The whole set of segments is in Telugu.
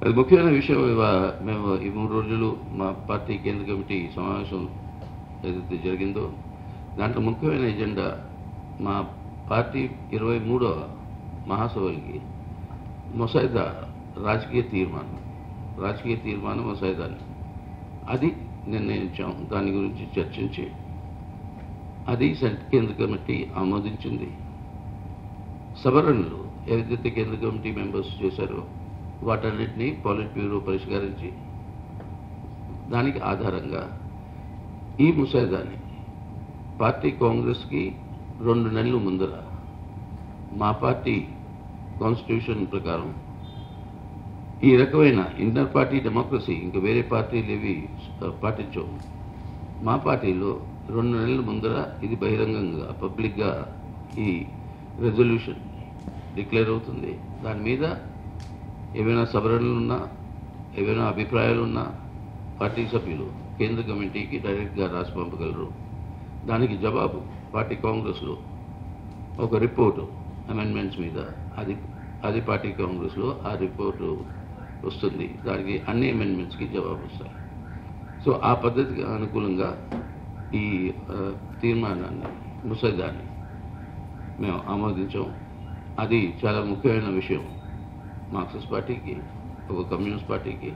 అది ముఖ్యమైన విషయం ఇవా- మేము ఈ మూడు రోజులు మా పార్టీ కేంద్ర కమిటీ సమావేశం ఏదైతే జరిగిందో దాంట్లో ముఖ్యమైన ఎజెండా మా పార్టీ ఇరవై మూడవ మహాసభలకి ముసాయిదా రాజకీయ తీర్మానం రాజకీయ తీర్మానం ముసాయిదాని అది నిర్ణయించాం దాని గురించి చర్చించి అది సెంట్ కేంద్ర కమిటీ ఆమోదించింది సవరణలు ఏదైతే కేంద్ర కమిటీ మెంబర్స్ చేశారో వాటన్నిటినీ పాలిట్ బ్యూరో పరిష్కరించి దానికి ఆధారంగా ఈ ముసాయిదాని పార్టీ కాంగ్రెస్కి రెండు నెలలు ముందర మా పార్టీ కాన్స్టిట్యూషన్ ప్రకారం ఈ రకమైన ఇంటర్ పార్టీ డెమోక్రసీ ఇంకా వేరే పార్టీలు ఏవి పాటించవు మా పార్టీలో రెండు నెలల ముందర ఇది బహిరంగంగా పబ్లిక్గా ఈ రెజల్యూషన్ డిక్లేర్ అవుతుంది దాని మీద ఏవైనా సవరణలు ఉన్నా ఏవైనా అభిప్రాయాలు ఉన్నా పార్టీ సభ్యులు కేంద్ర కమిటీకి డైరెక్ట్గా రాసి పంపగలరు దానికి జవాబు పార్టీ కాంగ్రెస్లో ఒక రిపోర్టు అమెండ్మెంట్స్ మీద అది అది పార్టీ కాంగ్రెస్లో ఆ రిపోర్టు వస్తుంది దానికి అన్ని అమెండ్మెంట్స్కి జవాబు వస్తాయి సో ఆ పద్ధతికి అనుకూలంగా ఈ ఆ, తీర్మానాన్ని ముసైదాన్ని మేము ఆమోదించాం అది చాలా ముఖ్యమైన విషయం మార్క్సిస్ట్ పార్టీకి ఒక కమ్యూనిస్ట్ పార్టీకి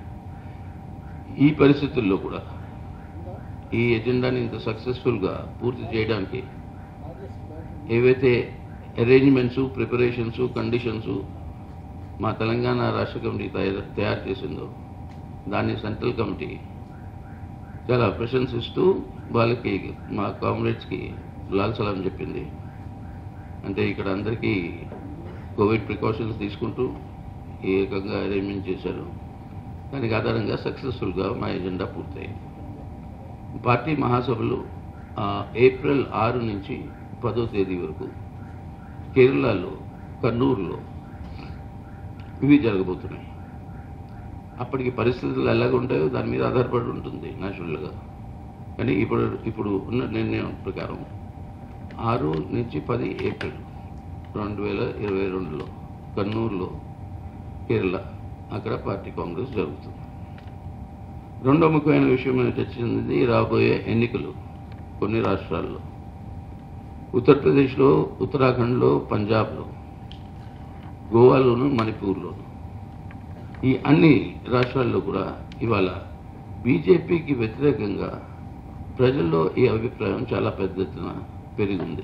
ఈ పరిస్థితుల్లో కూడా ఈ ఎజెండాని ఇంత సక్సెస్ఫుల్గా పూర్తి చేయడానికి ఏవైతే అరేంజ్మెంట్స్ ప్రిపరేషన్స్ కండిషన్స్ మా తెలంగాణ రాష్ట్ర కమిటీ తయారు తయారు చేసిందో దాన్ని సెంట్రల్ కమిటీ చాలా ప్రశంసిస్తూ వాళ్ళకి మా కామ్రేడ్స్కి లాల్ సలాం చెప్పింది అంటే ఇక్కడ అందరికీ కోవిడ్ ప్రికాషన్స్ తీసుకుంటూ ఈ రకంగా అరేంజ్మెంట్ చేశారు దానికి ఆధారంగా సక్సెస్ఫుల్గా మా ఎజెండా పూర్తయింది పార్టీ మహాసభలు ఆ, ఏప్రిల్ ఆరు నుంచి పదో తేదీ వరకు కేరళలో కర్నూలులో ఇవి జరగబోతున్నాయి అప్పటికి పరిస్థితులు ఎలాగ ఉంటాయో దాని మీద ఆధారపడి ఉంటుంది న్యాచురల్గా కానీ ఇప్పుడు ఇప్పుడు ఉన్న నిర్ణయం ప్రకారం ఆరు నుంచి పది ఏప్రిల్ రెండు వేల ఇరవై రెండులో కర్నూలులో కేరళ అక్కడ పార్టీ కాంగ్రెస్ జరుగుతుంది రెండో ముఖ్యమైన విషయం మేము చర్చించింది రాబోయే ఎన్నికలు కొన్ని రాష్ట్రాల్లో ఉత్తరప్రదేశ్లో ఉత్తరాఖండ్లో పంజాబ్లో గోవాలోను మణిపూర్లోను ఈ అన్ని రాష్ట్రాల్లో కూడా ఇవాళ బీజేపీకి వ్యతిరేకంగా ప్రజల్లో ఈ అభిప్రాయం చాలా పెద్ద ఎత్తున పెరిగింది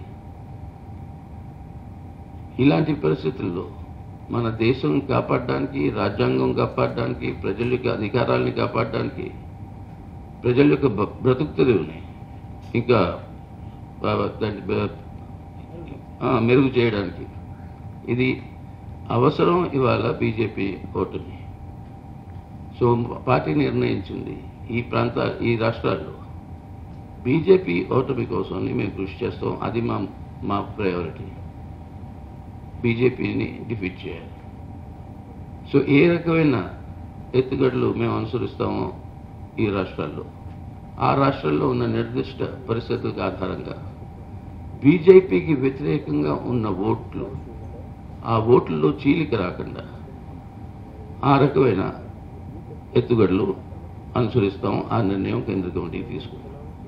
ఇలాంటి పరిస్థితుల్లో మన దేశం కాపాడడానికి రాజ్యాంగం కాపాడడానికి ప్రజల యొక్క అధికారాలని కాపాడడానికి ప్రజల యొక్క బ- బ్రతుకు తెరువుని ఇంకా బ- దాన్ని బ- ఆ, మెరుగు చేయడానికి ఇది అవసరం ఇవాళ బీజేపీ ఓటుని సో పార్టీ నిర్ణయించింది ఈ ప్రాంత ఈ రాష్ట్రాల్లో బీజేపీ ఓటమి కోసం మేము కృషి చేస్తాం అది మా మా ప్రయారిటీ బీజేపీని డిఫీట్ చేయాలి సో ఏ రకమైన ఎత్తుగడలు మేము అనుసరిస్తామో ఈ రాష్ట్రాల్లో ఆ రాష్ట్రాల్లో ఉన్న నిర్దిష్ట పరిస్థితులకు ఆధారంగా బీజేపీకి వ్యతిరేకంగా ఉన్న ఓట్లు ఆ ఓట్లలో చీలిక రాకుండా ఆ రకమైన ఎత్తుగడలు అనుసరిస్తాం ఆ నిర్ణయం కేంద్ర కమిటీ తీసుకుంది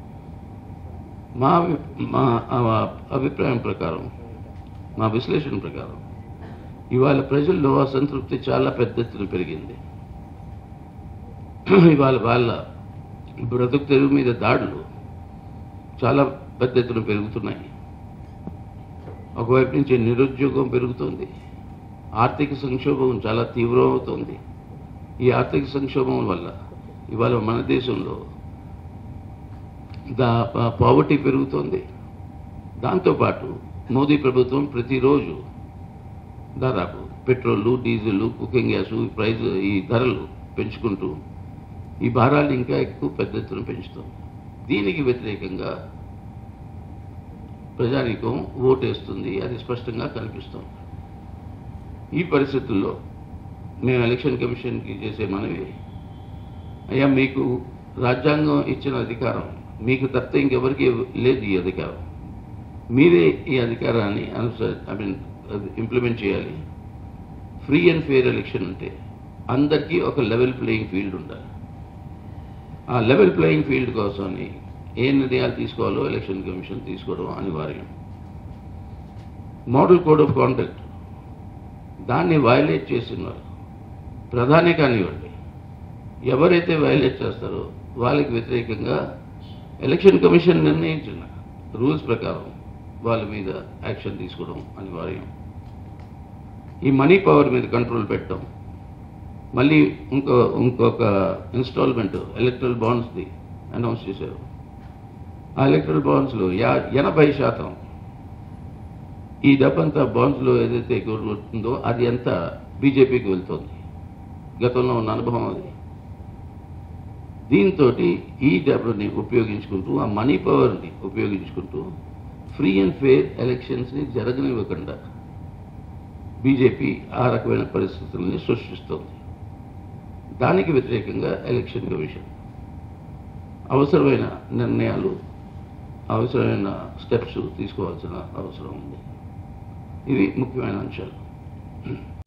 మా అభి- మా ఆ అభిప్రాయం ప్రకారం మా విశ్లేషణ ప్రకారం ఇవాళ ప్రజల్లో అసంతృప్తి చాలా పెద్ద ఎత్తున పెరిగింది ఇవాళ వాళ్ళ బ్రతుకు తెరువు మీద దాడులు చాలా పెద్ద ఎత్తున పెరుగుతున్నాయి ఒకవైపు నుంచి నిరుద్యోగం పెరుగుతుంది ఆర్థిక సంక్షోభం చాలా తీవ్రమవుతోంది ఈ ఆర్థిక సంక్షోభం వల్ల ఇవాళ మన దేశంలో దా పావర్టీ పెరుగుతోంది దాంతోపాటు మోదీ ప్రభుత్వం ప్రతిరోజు దాదాపు పెట్రోలు డీజిల్ కుకింగ్ గ్యాస్ ఈ ప్రైజ్ ఈ ధరలు పెంచుకుంటూ ఈ భారాలు ఇంకా ఎక్కువ పెద్ద ఎత్తున పెంచుతుంది దీనికి వ్యతిరేకంగా ప్రజానీకం ఓటేస్తుంది అది స్పష్టంగా కనిపిస్తుంది ఈ పరిస్థితుల్లో మేము ఎలక్షన్ కమిషన్కి చేసే మనవి అయ్యా మీకు రాజ్యాంగం ఇచ్చిన అధికారం మీకు తప్ప ఇంకెవరికి లేదు ఈ అధికారం మీరే ఈ అధికారాన్ని అనుసరి ఐ మీన్ ఇంప్లిమెంట్ చేయాలి ఫ్రీ అండ్ ఫెయిర్ ఎలక్షన్ అంటే అందరికీ ఒక లెవెల్ ప్లేయింగ్ ఫీల్డ్ ఉండాలి ఆ లెవెల్ ప్లేయింగ్ ఫీల్డ్ కోసమని ఏ నిర్ణయాలు తీసుకోవాలో ఎలక్షన్ కమిషన్ తీసుకోవడం అనివార్యం మోడల్ కోడ్ ఆఫ్ కాండక్ట్ దాన్ని వైలేట్ చేస్తున్నారు ప్రధాని కానివ్వండి ఎవరైతే వైలేట్ చేస్తారో వాళ్ళకి వ్యతిరేకంగా ఎలక్షన్ కమిషన్ నిర్ణయించిన రూల్స్ ప్రకారం వాళ్ళ మీద యాక్షన్ తీసుకోవడం అనివార్యం ఈ మనీ పవర్ మీద కంట్రోల్ పెట్టడం మళ్ళీ ఇంకో ఇంకొక ఇన్స్టాల్మెంట్ ఎలక్ట్రల్ బాండ్స్ది అనౌన్స్ చేశారు ఆ ఎలక్ట్రల్ బాండ్స్లో యా ఎనభై శాతం ఈ డబ్బంతా బాండ్స్లో ఏదైతే వస్తుందో అది అంతా బీజేపీకి వెళ్తుంది గతంలో ఉన్న అనుభవం అది దీంతో ఈ డబ్బుని ఉపయోగించుకుంటూ ఆ మనీ పవర్ని ఉపయోగించుకుంటూ ఫ్రీ అండ్ ఫెయిర్ ఎలక్షన్స్ని జరగనివ్వకుండా బీజేపీ ఆ రకమైన పరిస్థితుల్ని సృష్టిస్తోంది దానికి వ్యతిరేకంగా ఎలక్షన్ కమిషన్ అవసరమైన నిర్ణయాలు అవసరమైన స్టెప్స్ తీసుకోవాల్సిన అవసరం ఉంది ఇవి ముఖ్యమైన అంశాలు